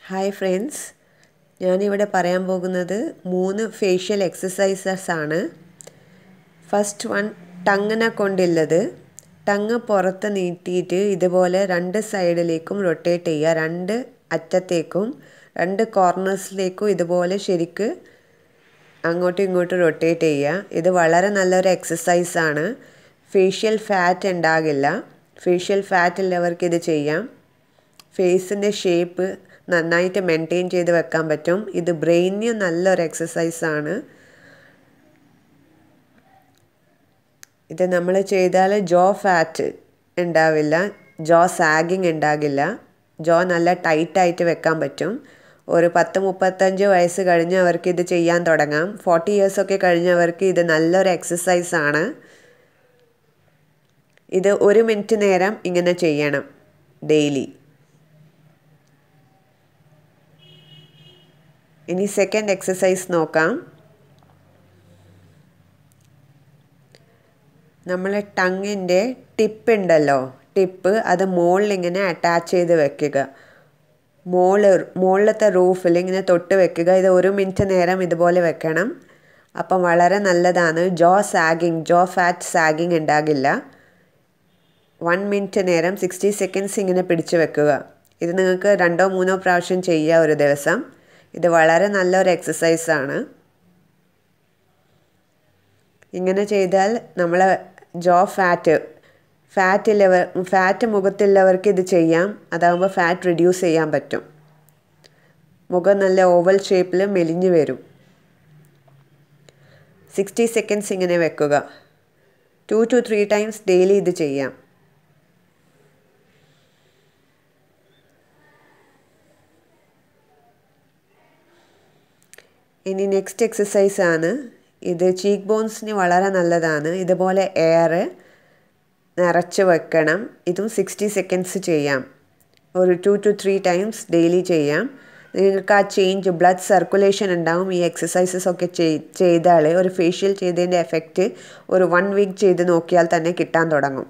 hi friends ഞാനിവിടെ പറയാൻ പോകുന്നത് മൂന്ന് ഫേഷ്യൽ എക്സസൈസസ് ആണ് ഫസ്റ്റ് വൺ ടങ്ങിനെ കൊണ്ടുള്ളത് ടങ് പുറത്ത് നീട്ടിയിട്ട് ഇതുപോലെ രണ്ട് സൈഡിലേക്കും റൊട്ടേറ്റ് ചെയ്യുക രണ്ട് അറ്റത്തേക്കും രണ്ട് കോർണേഴ്സിലേക്കും ഇതുപോലെ ശരിക്ക് അങ്ങോട്ടും ഇങ്ങോട്ടും റൊട്ടേറ്റ് ചെയ്യുക ഇത് വളരെ നല്ലൊരു എക്സസൈസാണ് ഫേഷ്യൽ ഫാറ്റ് ഉണ്ടാകില്ല ഫേഷ്യൽ ഫാറ്റ് ഉള്ളവർക്ക് ഇത് ചെയ്യാം ഫേസിൻ്റെ ഷേപ്പ് നന്നായിട്ട് മെയിൻറ്റെയിൻ ചെയ്ത് വെക്കാൻ പറ്റും ഇത് ബ്രെയിനിന് നല്ലൊരു എക്സസൈസാണ് ഇത് നമ്മൾ ചെയ്താൽ ജോ ഫാറ്റ് ഉണ്ടാവില്ല ജോ സാഗിങ് ഉണ്ടാകില്ല ജോ നല്ല ടൈറ്റായിട്ട് വെക്കാൻ പറ്റും ഒരു പത്ത് മുപ്പത്തഞ്ച് വയസ്സ് കഴിഞ്ഞവർക്ക് ഇത് ചെയ്യാൻ തുടങ്ങാം ഫോർട്ടി ഇയേഴ്സൊക്കെ കഴിഞ്ഞവർക്ക് ഇത് നല്ലൊരു എക്സസൈസാണ് ഇത് ഒരു മിനിറ്റ് നേരം ഇങ്ങനെ ചെയ്യണം ഡെയിലി ഇനി സെക്കൻഡ് എക്സസൈസ് നോക്കാം നമ്മൾ ടങ്ങിൻ്റെ ടിപ്പ് ഉണ്ടല്ലോ ടിപ്പ് അത് മുകളിൽ ഇങ്ങനെ അറ്റാച്ച് ചെയ്ത് വെക്കുക മുകളിൽ മുകളിലത്തെ റൂഫിൽ ഇങ്ങനെ തൊട്ട് വെക്കുക ഇത് ഒരു മിനിറ്റ് നേരം ഇതുപോലെ വെക്കണം അപ്പം വളരെ നല്ലതാണ് jaw sagging jaw fat sagging ഉണ്ടാകില്ല വൺ മിനിറ്റ് നേരം സിക്സ്റ്റി സെക്കൻഡ്സ് ഇങ്ങനെ പിടിച്ചു വെക്കുക ഇത് നിങ്ങൾക്ക് രണ്ടോ മൂന്നോ പ്രാവശ്യം ചെയ്യുക ഒരു ദിവസം ഇത് വളരെ നല്ലൊരു എക്സസൈസാണ് ഇങ്ങനെ ചെയ്താൽ നമ്മളെ ജോ ഫാറ്റ് ഫാറ്റ് ഉള്ളവർ ഫാറ്റ് മുഖത്തുള്ളവർക്ക് ഇത് ചെയ്യാം അതാകുമ്പോൾ ഫാറ്റ് റിഡ്യൂസ് ചെയ്യാൻ പറ്റും മുഖം നല്ല ഓവൽ ഷേപ്പിൽ മെലിഞ്ഞു വരും സിക്സ്റ്റി സെക്കൻഡ്സ് ഇങ്ങനെ വെക്കുക two two three times daily ഇത് ചെയ്യാം ഇനി നെക്സ്റ്റ് എക്സസൈസ് ആണ് ഇത് ചീക്ക് ബോൺസിന് വളരെ നല്ലതാണ് ഇതുപോലെ എയർ നിറച്ച് വെക്കണം ഇതും സിക്സ്റ്റി സെക്കൻഡ്സ് ചെയ്യാം ഒരു two two three times daily ചെയ്യാം നിങ്ങൾക്ക് ആ ചേഞ്ച് ബ്ലഡ് സർക്കുലേഷൻ ഉണ്ടാവും ഈ എക്സസൈസസ് ഒക്കെ ചെയ്താൽ ഒരു ഫേഷ്യൽ ചെയ്തതിൻ്റെ എഫക്റ്റ് ഒരു വൺ വീക്ക് ചെയ്ത് നോക്കിയാൽ തന്നെ കിട്ടാൻ തുടങ്ങും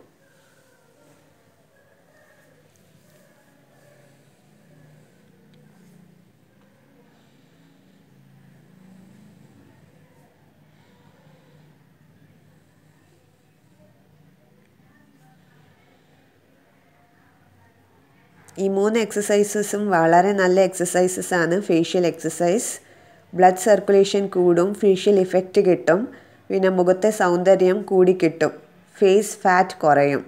ഈ മൂന്ന് എക്സസൈസസും വളരെ നല്ല എക്സസൈസസ് ആണ് ഫേഷ്യൽ എക്സസൈസ് ബ്ലഡ് സർക്കുലേഷൻ കൂടും ഫേഷ്യൽ ഇഫക്റ്റ് കിട്ടും പിന്നെ മുഖത്തെ സൗന്ദര്യം കൂടി കിട്ടും ഫേസ് ഫാറ്റ് കുറയും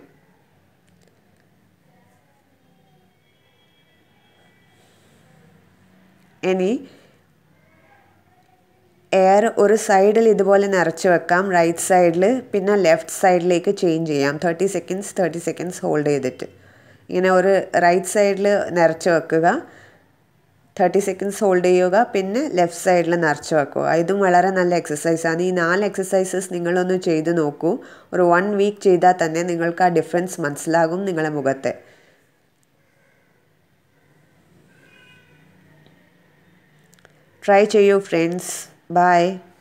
ഇനി എയർ ഒരു സൈഡിൽ ഇതുപോലെ നിറച്ച് വെക്കാം റൈറ്റ് സൈഡിൽ പിന്നെ ലെഫ്റ്റ് സൈഡിലേക്ക് ചേഞ്ച് ചെയ്യാം thirty seconds thirty seconds hold ചെയ്തിട്ട് ഇങ്ങനെ ഒരു റൈറ്റ് സൈഡിൽ നിറച്ച് വെക്കുക തേർട്ടി സെക്കൻഡ്സ് ഹോൾഡ് ചെയ്യുക പിന്നെ ലെഫ്റ്റ് സൈഡിൽ നിറച്ച് വെക്കുക ഇതും വളരെ നല്ല എക്സസൈസാണ് ഈ നാല് എക്സസൈസസ് നിങ്ങളൊന്ന് ചെയ്ത് നോക്കൂ ഒരു വൺ വീക്ക് ചെയ്താൽ തന്നെ നിങ്ങൾക്ക് ആ ഡിഫറൻസ് മനസ്സിലാകും നിങ്ങളുടെ മുഖത്തെ ട്രൈ ചെയ്യൂ ഫ്രണ്ട്സ് ബൈ